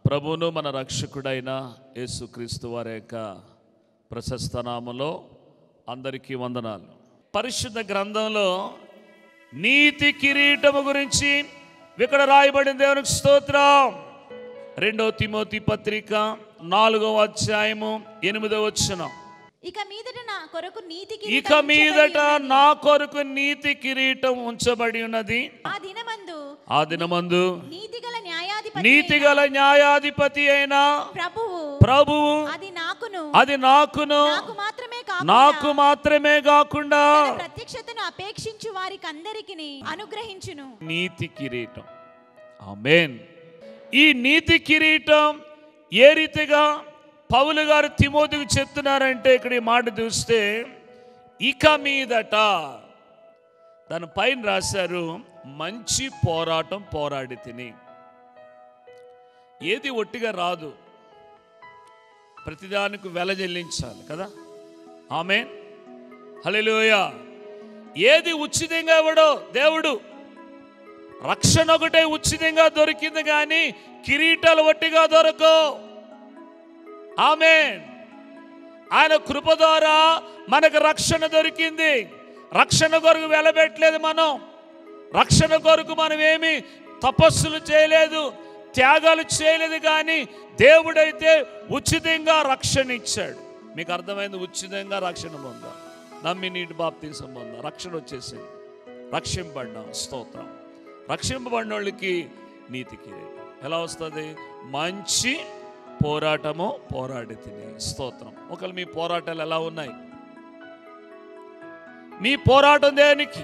ప్రభువును మన రక్షకుడైన యేసుక్రీస్తు వారి యొక్క ప్రశస్త నామలో అందరికీ వందనాలు పరిశుద్ధ గ్రంథంలో నీతి కిరీటము గురించి ఇక్కడ రాయబడిన దేవునికి స్తోత్రం రెండో తిమోతి పత్రిక నాలుగవ అధ్యాయము ఎనిమిదవ వచనం ఇక మీదట నా కొరకు నీతి ఇక కిరీటం మీదట ఉంచబడి ఉన్నది. నా కొరకు నీతి కిరీటం ఉంచబడి ఉన్నది ఆ దినమందు ఆ దినమందు నీతిగల న్యాయాధిపతి నీతి గల న్యాయాధిపతి అయిన ప్రభువు ప్రభువు అది నాకును అది నాకును నాకు మాత్రమే కాకుండా నాకు మాత్రమే కాకుండా తన ప్రత్యక్షతను అపేక్షించు వారికి అందరికి అనుగ్రహించును నీతి కిరీటం ఆమేన్ ఈ నీతి కిరీటం ఏ రీతిగా పౌలు గారు తిమోతికి చెప్తున్నారంటే ఇక్కడ ఈ మాట చూస్తే ఇక మీదట దాని పైన రాశారు మంచి పోరాటం పోరాడి తిని ఏది ఒట్టిగా రాదు ప్రతిదానికి వెల చెల్లించాలి కదా ఆమె హలోయ ఏది ఉచితంగా ఇవ్వడో దేవుడు రక్షణ ఒకటే ఉచితంగా దొరికింది కానీ కిరీటాలు వట్టిగా దొరకవు ఆమె ఆయన కృప ద్వారా మనకు రక్షణ దొరికింది రక్షణ కొరకు వెలబెట్టలేదు మనం రక్షణ కొరకు మనం ఏమి తపస్సులు చేయలేదు త్యాగాలు చేయలేదు కానీ దేవుడైతే ఉచితంగా రక్షణ ఇచ్చాడు మీకు అర్థమైంది ఉచితంగా రక్షణ పొందాం నమ్మి నీటి బాప్తీసం పొందాం రక్షణ వచ్చేసింది రక్షింపడ్డాం స్తోత్రం రక్షింపబడిన వాళ్ళకి నీతి కిరీటం ఎలా వస్తుంది మంచి పోరాటము పోరాడి తిని స్తోత్రం ఒకవేళ మీ పోరాటాలు ఎలా ఉన్నాయి మీ పోరాటం దేనికి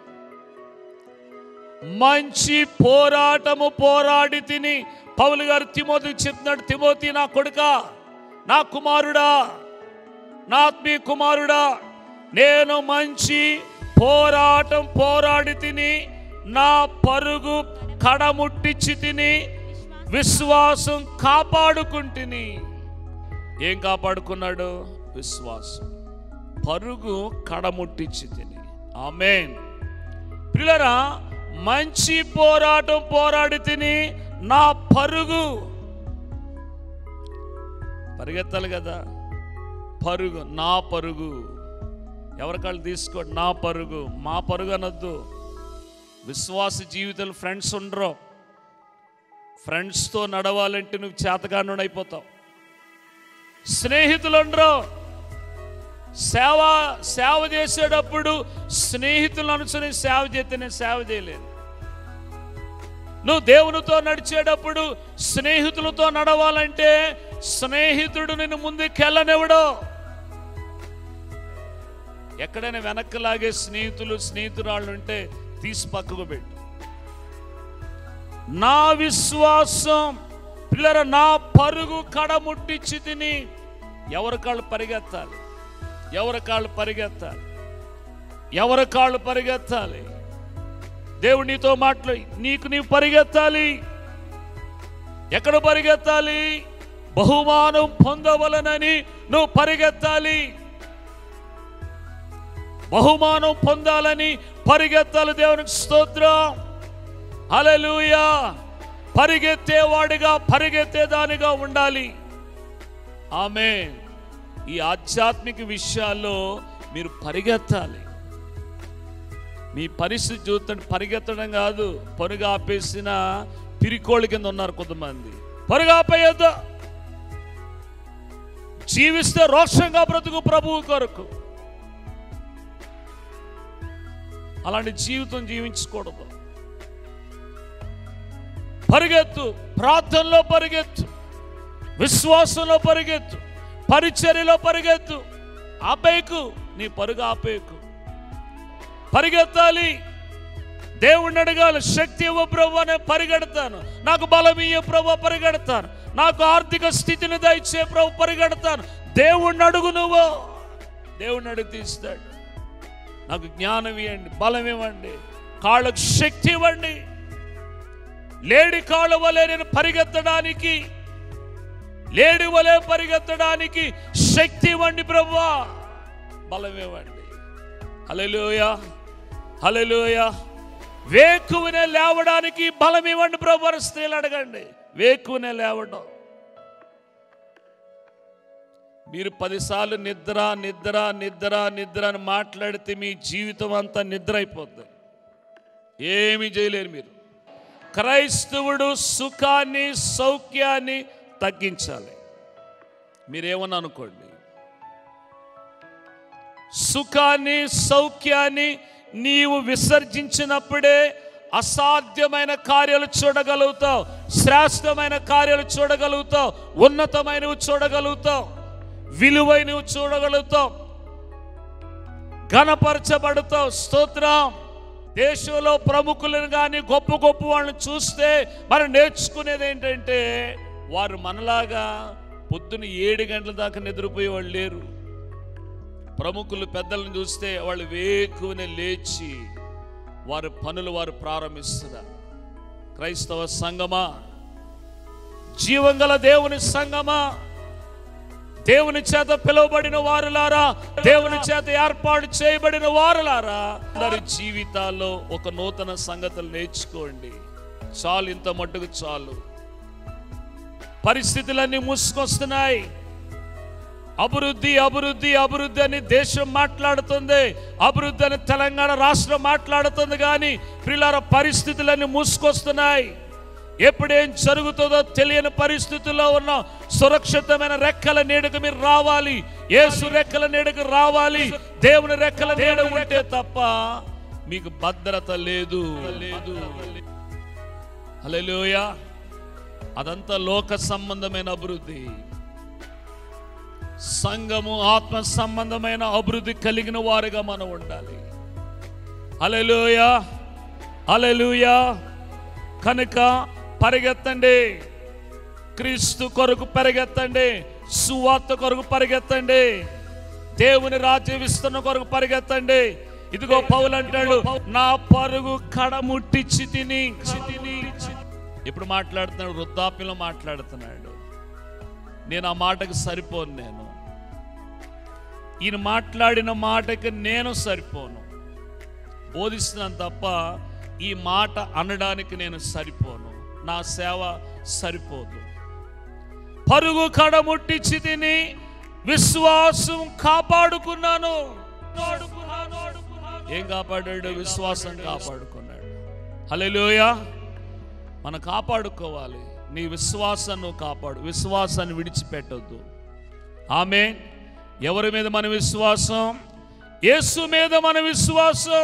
మంచి పోరాటము పోరాడి తిని పౌలు గారు తిమోతికి చెప్తున్నాడు తిమోతి నా కొడుక నా కుమారుడా నా ఆత్మీయ కుమారుడా నేను మంచి పోరాటం పోరాడి తిని నా పరుగు కడముట్టించి తిని విశ్వాసం కాపాడుకుంటుని ఏం కాపాడుకున్నాడు విశ్వాసం పరుగు కడముట్టించి తిని ఆమెన్ పిల్లరా మంచి పోరాటం పోరాడి తిని నా పరుగు పరిగెత్తాలి కదా పరుగు నా పరుగు ఎవరికాళ్ళు తీసుకోండి నా పరుగు మా పరుగు అనొద్దు విశ్వాస జీవితాలు ఫ్రెండ్స్ ఉండరు ఫ్రెండ్స్తో నడవాలంటే నువ్వు చేతగాను అయిపోతావు స్నేహితులు ఉండరు సేవ సేవ చేసేటప్పుడు స్నేహితులను అనుసరి సేవ చేస్తే నేను సేవ చేయలేను నువ్వు దేవునితో నడిచేటప్పుడు స్నేహితులతో నడవాలంటే స్నేహితుడు నిన్ను ముందుకెళ్ళనివ్వడు ఎక్కడైనా వెనక్కి లాగే స్నేహితులు స్నేహితురాళ్ళు ఉంటే తీసి పక్కకు పెట్టు నా విశ్వాసం పిల్లర నా పరుగు కడముట్టించి తిని ఎవరి కాళ్ళు పరిగెత్తాలి ఎవరి కాళ్ళు పరిగెత్తాలి ఎవరి కాళ్ళు పరిగెత్తాలి దేవుడు నీతో మాట్లాడి నీకు నీవు పరిగెత్తాలి ఎక్కడ పరిగెత్తాలి బహుమానం పొందవలనని నువ్వు పరిగెత్తాలి బహుమానం పొందాలని పరిగెత్తాలి దేవునికి స్తోత్రం హల్లెలూయా పరిగెత్తేవాడిగా పరిగెత్తేదానిగా ఉండాలి ఆమె ఈ ఆధ్యాత్మిక విషయాల్లో మీరు పరిగెత్తాలి మీ పరిస్థితి చూస్తుంటే పరిగెత్తడం కాదు పరుగు ఆపేసిన పిరికోళ్ళ కింద ఉన్నారు కొంతమంది పరుగు ఆపేయొద్దు జీవిస్తే రోషంగా బ్రతుకు ప్రభువు కొరకు అలాంటి జీవితం జీవించకూడదు పరిగెత్తు ప్రార్థనలో పరిగెత్తు విశ్వాసంలో పరిగెత్తు పరిచర్యలో పరిగెత్తు ఆపేకు నీ పరుగు ఆపేకు పరిగెత్తాలి దేవుణ్ణి అడగాలి శక్తి ఇవ్వ ప్రభు నేను పరిగెడతాను నాకు బలం ఇయ్య ప్రభు పరిగెడతాను నాకు ఆర్థిక స్థితిని దయచే ప్రభు పరిగెడతాను దేవుణ్ణి అడుగు నువ్వు దేవుణ్ణి అడుగు తీస్తాడు నాకు జ్ఞానం ఇవ్వండి బలం ఇవ్వండి కాళ్ళకు శక్తి ఇవ్వండి లేడి కాళ్ళ వలె నేను పరిగెత్తడానికి లేడి వలె పరిగెత్తడానికి శక్తి ఇవ్వండి బ్రవ్వా బలం ఇవ్వండి హలోయ హలోయ వేకువనే లేవడానికి బలం ఇవ్వండి ప్రభు స్త్రీలు అడగండి వేకువనే లేవడం మీరు పదిసార్లు నిద్ర నిద్ర నిద్ర నిద్ర అని మాట్లాడితే మీ జీవితం అంతా నిద్ర అయిపోద్ది ఏమీ చేయలేరు మీరు క్రైస్తవుడు సుఖాన్ని సౌఖ్యాన్ని తగ్గించాలి మీరేమన్నా అనుకోండి సుఖాన్ని సౌఖ్యాన్ని నీవు విసర్జించినప్పుడే అసాధ్యమైన కార్యాలు చూడగలుగుతావు శ్రేష్టమైన కార్యాలు చూడగలుగుతావు ఉన్నతమైనవి చూడగలుగుతావు విలువైనవి చూడగలుగుతావు ఘనపరచబడతావు స్తోత్రం దేశంలో ప్రముఖులను కానీ గొప్ప గొప్ప వాళ్ళని చూస్తే మనం నేర్చుకునేది ఏంటంటే వారు మనలాగా పొద్దున ఏడు గంటల దాకా నిద్రపోయే వాళ్ళు లేరు ప్రముఖులు పెద్దలను చూస్తే వాళ్ళు వేకువనే లేచి వారి పనులు వారు ప్రారంభిస్తున్నారు క్రైస్తవ సంగమా జీవంగల దేవుని సంగమా దేవుని చేత పిలువబడిన వారులారా దేవుని చేత ఏర్పాటు చేయబడిన వారులారా అందరి జీవితాల్లో ఒక నూతన సంగతులు నేర్చుకోండి చాలు ఇంత మట్టుకు చాలు పరిస్థితులన్నీ మూసుకొస్తున్నాయి అభివృద్ధి అభివృద్ధి అభివృద్ధి అని దేశం మాట్లాడుతుంది అభివృద్ధి అని తెలంగాణ రాష్ట్రం మాట్లాడుతుంది కానీ పిల్లల పరిస్థితులన్నీ మూసుకొస్తున్నాయి ఎప్పుడేం జరుగుతుందో తెలియని పరిస్థితుల్లో ఉన్న సురక్షితమైన రెక్కల నీడకు మీరు రావాలి ఏసు రెక్కల నీడకు రావాలి దేవుని రెక్కల నీడ ఉంటే తప్ప మీకు భద్రత లేదు లేదు హల్లెలూయా అదంతా లోక సంబంధమైన అభివృద్ధి సంఘము ఆత్మ సంబంధమైన అభివృద్ధి కలిగిన వారుగా మనం ఉండాలి అలెలుయా అలెలుయా కనుక పరిగెత్తండి క్రీస్తు కొరకు పరిగెత్తండి సువార్త కొరకు పరిగెత్తండి దేవుని రాజ్య విస్తరణ కొరకు పరిగెత్తండి ఇదిగో పౌలు అంటాడు నా పరుగు కడముట్టిచ్చి తిని తిని ఇప్పుడు మాట్లాడుతున్నాడు వృద్ధాప్యంలో మాట్లాడుతున్నాడు నేను ఆ మాటకు సరిపోను నేను ఈయన మాట్లాడిన మాటకి నేను సరిపోను బోధిస్తున్నాను తప్ప ఈ మాట అనడానికి నేను సరిపోను నా సేవ సరిపోదు పరుగు కడముట్టించి తిని విశ్వాసం కాపాడుకున్నాను ఏం కాపాడాడు విశ్వాసం కాపాడుకున్నాడు హల్లెలూయా మనం కాపాడుకోవాలి నీ విశ్వాసాన్ని నువ్వు కాపాడు విశ్వాసాన్ని విడిచిపెట్టొద్దు ఆమె ఎవరి మీద మన విశ్వాసం యేసు మీద మన విశ్వాసం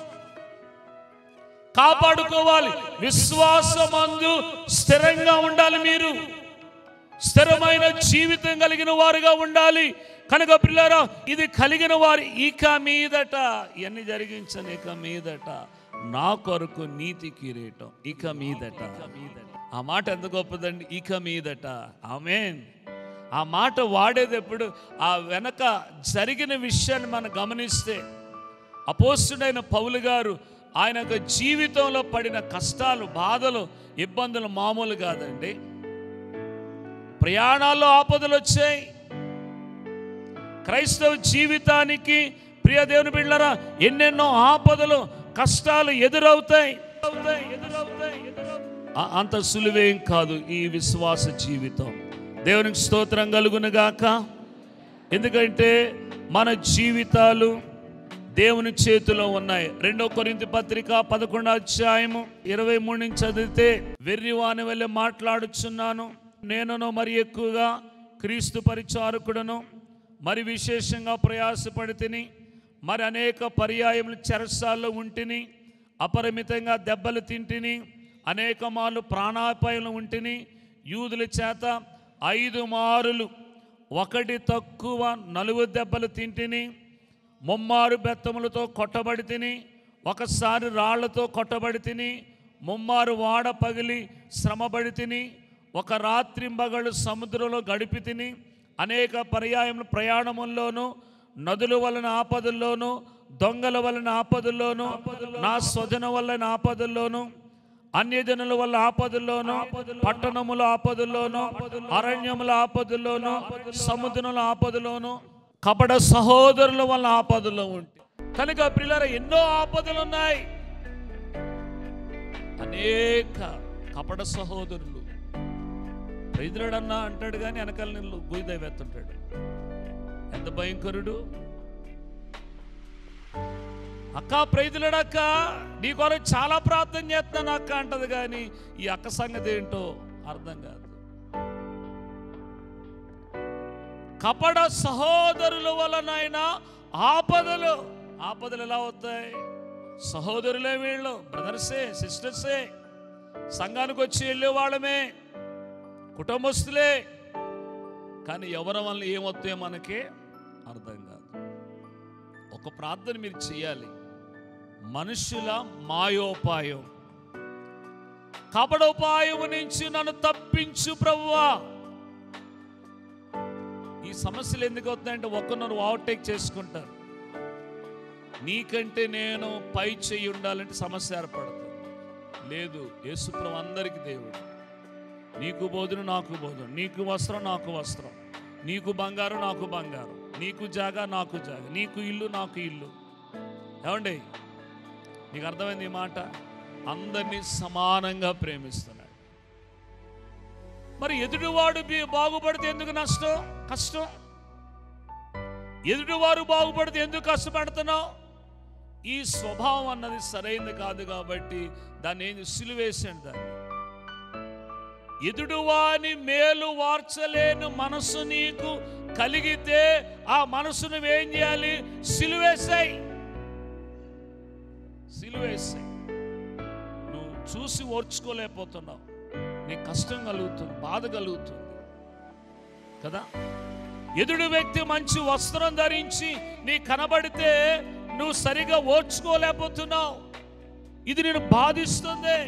కాపాడుకోవాలి విశ్వాసమందు స్థిరంగా ఉండాలి మీరు స్థిరమైన జీవితం కలిగిన వారుగా ఉండాలి కనుక పిల్లరా ఇది కలిగిన వారు ఇక మీదట ఇవన్నీ జరిగించని ఇక మీదట నా కొరకు నీతి కిరీటం ఇక మీదట ఆ మాట ఎంత గొప్పదండి ఇక మీదట ఆమెన్ ఆ మాట వాడేది ఎప్పుడు ఆ వెనక జరిగిన విషయాన్ని మనం గమనిస్తే అపోస్తుడైన పౌలు గారు ఆయన యొక్క జీవితంలో పడిన కష్టాలు బాధలు ఇబ్బందులు మామూలు కాదండి ప్రయాణాల్లో ఆపదలు వచ్చాయి క్రైస్తవ జీవితానికి ప్రియ దేవుని బిళ్ళరా ఎన్నెన్నో ఆపదలు కష్టాలు ఎదురవుతాయి ఆ- అంత సులువేం కాదు ఈ విశ్వాస జీవితం దేవునికి స్తోత్రం కలుగునుగాక ఎందుకంటే మన జీవితాలు దేవుని చేతిలో ఉన్నాయి రెండో కొరింతి పత్రిక పదకొండో అధ్యాయము ఇరవై మూడు నుంచి చదివితే వెర్రివాని వెళ్ళి మాట్లాడుచున్నాను నేనును మరి ఎక్కువగా క్రీస్తు పరిచారకుడను మరి విశేషంగా ప్రయాసపడి తిని మరి అనేక పర్యాయములు చెరసాల్లో ఉంటిని అపరిమితంగా దెబ్బలు తింటిని అనేక మార్లు ప్రాణాపాయం ఉంటిని యూదుల చేత ఐదు మారులు ఒకటి తక్కువ నలుగు దెబ్బలు తింటిని ముమ్మారు బెత్తములతో కొట్టబడి తిని ఒకసారి రాళ్లతో కొట్టబడి తిని ముమ్మారు వాడ పగిలి శ్రమపడి తిని ఒక రాత్రింబగళ్ళు సముద్రంలో గడిపి తిని అనేక పర్యాయముల ప్రయాణముల్లోనూ నదుల వలన ఆపదల్లోనూ దొంగల వలన ఆపదల్లోనూ నా స్వజన వలన ఆపదల్లోనూ అన్యజనుల వల్ల ఆపదల్లోనూ పట్టణముల ఆపదల్లోనూ అరణ్యముల ఆపదల్లోనూ సముద్రముల ఆపదలోనూ కపట సహోదరుల వల్ల ఆపదలో ఉంటే కనుక పిల్లల ఎన్నో ఆపదలు ఉన్నాయి అనేక కపట సహోదరులు ప్రైదుడన్నా అంటాడు కానీ వెనకాల నీళ్ళు గుయిదై వెత్తుంటాడు ఎంత భయంకరుడు అక్క ప్రైతులడక్క నీ కొరకు చాలా ప్రార్థన చేస్తున్నాను అక్క అంటది కానీ ఈ అక్క సంగతి ఏంటో అర్థం కాదు కపడ సహోదరుల వలనైనా ఆపదలు ఆపదలు ఎలా అవుతాయి సహోదరులే వీళ్ళు బ్రదర్సే సిస్టర్సే సంఘానికి వచ్చి వెళ్ళే వాళ్ళమే కుటుంబస్తులే కానీ ఎవరి వల్ల ఏమొస్తాయో మనకి అర్థం కాదు ఒక ప్రార్థన మీరు చేయాలి మనుషుల మాయోపాయం కపడోపాయము నుంచి నన్ను తప్పించు ప్రభువా ఈ సమస్యలు ఎందుకు అవుతున్నాయంటే ఒక్కరినొకరు ఓవర్టేక్ చేసుకుంటారు నీకంటే నేను పై చెయ్యి ఉండాలంటే సమస్య ఏర్పడుతుంది లేదు యేసుప్రభు అందరికి దేవుడు నీకు బోధుడు నాకు బోధుడు నీకు వస్త్రం నాకు వస్త్రం నీకు బంగారం నాకు బంగారం నీకు జాగా నాకు జాగా నీకు ఇల్లు నాకు ఇల్లు ఏమండి నీకు అర్థమైంది ఈ మాట అందరినీ సమానంగా ప్రేమిస్తున్నాడు మరి ఎదుటివాడు బి- బాగుపడితే ఎందుకు నష్టం కష్టం ఎదుటివారు బాగుపడితే ఎందుకు కష్టపడుతున్నావు ఈ స్వభావం అన్నది సరైనది కాదు కాబట్టి దాన్ని ఏం సిలువేసాడు దాన్ని ఎదుటివాని మేలు వార్చలేని మనసు నీకు కలిగితే ఆ మనసును ఏం చేయాలి సిలువేసాయి సిలువేసాయి నువ్వు చూసి ఓర్చుకోలేకపోతున్నావు నీకు కష్టం కలుగుతుంది బాధ కలుగుతుంది కదా ఎదుడు వ్యక్తి మంచి వస్త్రం ధరించి నీ కనబడితే నువ్వు సరిగా ఓర్చుకోలేకపోతున్నావు ఇది నేను బాధిస్తుంది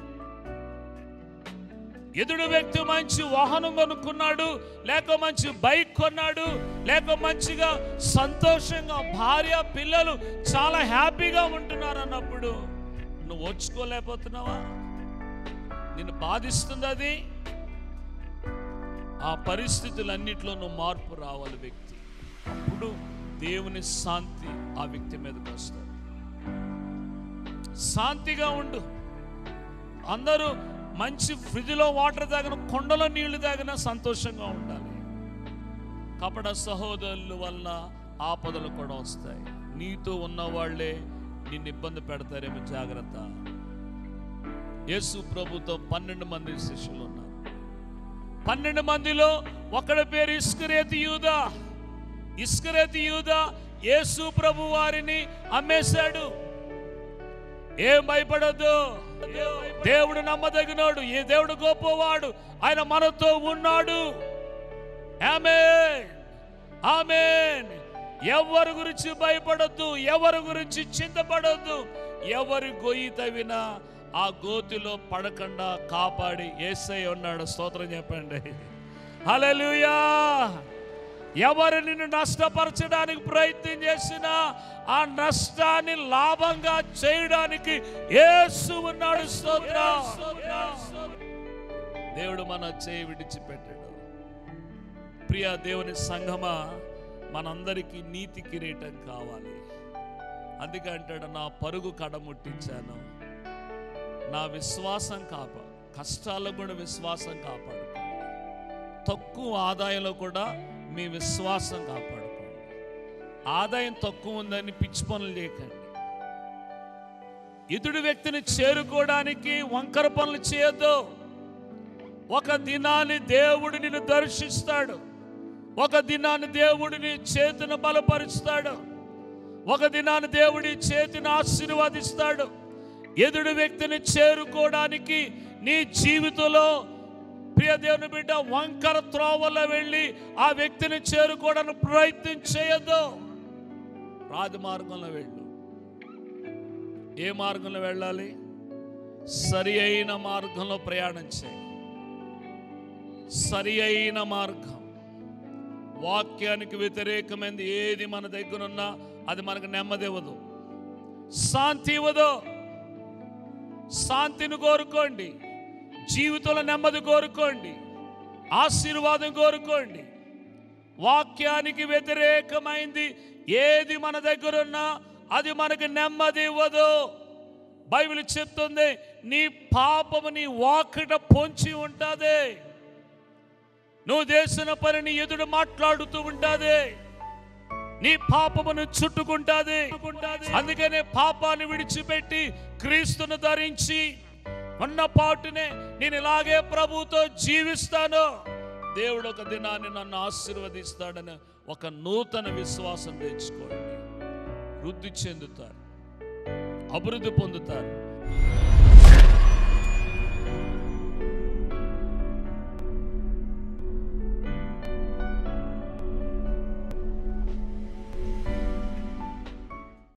ఎదుడు వ్యక్తి మంచి వాహనం కొనుక్కున్నాడు లేక మంచి బైక్ కొన్నాడు లేక మంచిగా సంతోషంగా భార్య పిల్లలు చాలా హ్యాపీగా ఉంటున్నారు అన్నప్పుడు నువ్వు ఓర్చుకోలేకపోతున్నావా నిన్ను బాధిస్తుంది అది ఆ పరిస్థితులన్నిట్లో నువ్వు మార్పు రావాలి వ్యక్తి అప్పుడు దేవుని శాంతి ఆ వ్యక్తి మీదకి వస్తుంది శాంతిగా ఉండు అందరూ మంచి ఫ్రిడ్జ్లో వాటర్ తాగిన కొండలో నీళ్లు తాగినా సంతోషంగా ఉండాలి కపట సహోదరుల వలన ఆపదలు కూడా వస్తాయి నీతో ఉన్న వాళ్ళే నిన్ను ఇబ్బంది పెడతారేమో జాగ్రత్త యేసు ప్రభుతో పన్నెండు మంది శిష్యులు ఉన్నారు పన్నెండు మందిలో ఒకడి పేరు ఇస్కరేతి యూదా ఇస్కరేతి యూదా యేసు ప్రభు వారిని అమ్మేశాడు ఏం భయపడద్దు దేవుడు నమ్మదగినోడు ఏ దేవుడు గొప్పవాడు ఆయన మనతో ఉన్నాడు ఆమేన్ ఆమేన్ ఎవరి గురించి భయపడద్దు ఎవరి గురించి చింతపడద్దు ఎవరి గొయ్యి తవ్వినా ఆ గోతిలో పడకుండా కాపాడి ఏసై ఉన్నాడు స్తోత్రం చెప్పండి హల్లెలూయా ఎవరు నిన్ను నష్టపరచడానికి ప్రయత్నం చేసినా ఆ నష్టాన్ని లాభంగా చేయడానికి యేసు ఉన్నాడు స్తోత్రం దేవుడు మన చేయి విడిచిపెట్టాడు ప్రియ దేవుని సంఘమా మనందరికీ నీతి కిరీటం కావాలి అందుకే అంటాడు నా పరుగు కడముట్టించాను నా విశ్వాసం కాప కష్టాల్లో కూడా విశ్వాసం కాపాడుకోండి తక్కువ ఆదాయంలో కూడా మీ విశ్వాసం కాపాడుకోండి ఆదాయం తక్కువ ఉందని పిచ్చి పనులు చేయకండి ఇతడు వ్యక్తిని చేరుకోవడానికి వంకర పనులు చేయొద్దు ఒక దినాన్ని దేవుడు నిన్ను దర్శిస్తాడు ఒక దినాన్ని దేవుడిని చేతిని బలపరుస్తాడు ఒక దినాన్ని దేవుడి చేతిని ఆశీర్వదిస్తాడు ఎదుడు వ్యక్తిని చేరుకోవడానికి నీ జీవితంలో ప్రియ దేవుని బిడ్డ వంకర త్రోవలో వెళ్ళి ఆ వ్యక్తిని చేరుకోవడానికి ప్రయత్నం చేయొద్దు రాజమార్గంలో వెళ్ళు ఏ మార్గంలో వెళ్ళాలి సరి అయిన మార్గంలో ప్రయాణం చేయి సరి అయిన మార్గం వాక్యానికి వ్యతిరేకమైనది ఏది మన దగ్గర ఉన్నా అది మనకు నెమ్మది ఇవ్వదు శాంతి ఇవ్వదు శాంతిని కోరుకోండి జీవితంలో నెమ్మది కోరుకోండి ఆశీర్వాదం కోరుకోండి వాక్యానికి వ్యతిరేకమైంది ఏది మన దగ్గర ఉన్నా అది మనకి నెమ్మది ఇవ్వదు బైబిల్ చెప్తుంది నీ పాపము నీ వాకిట పొంచి ఉంటుంది నువ్వు చేసిన పనిని ఎదుడు మాట్లాడుతూ ఉంటుంది నీ పాపమును చుట్టుకుంటాది అందుకనే పాపాన్ని విడిచిపెట్టి క్రీస్తును ధరించి ఉన్న పాటునే నేను ఇలాగే ప్రభుతో జీవిస్తాను దేవుడు ఒక దినాన్ని నన్ను ఆశీర్వదిస్తాడని ఒక నూతన విశ్వాసం తెచ్చుకోండి వృద్ధి చెందుతారు అభివృద్ధి పొందుతారు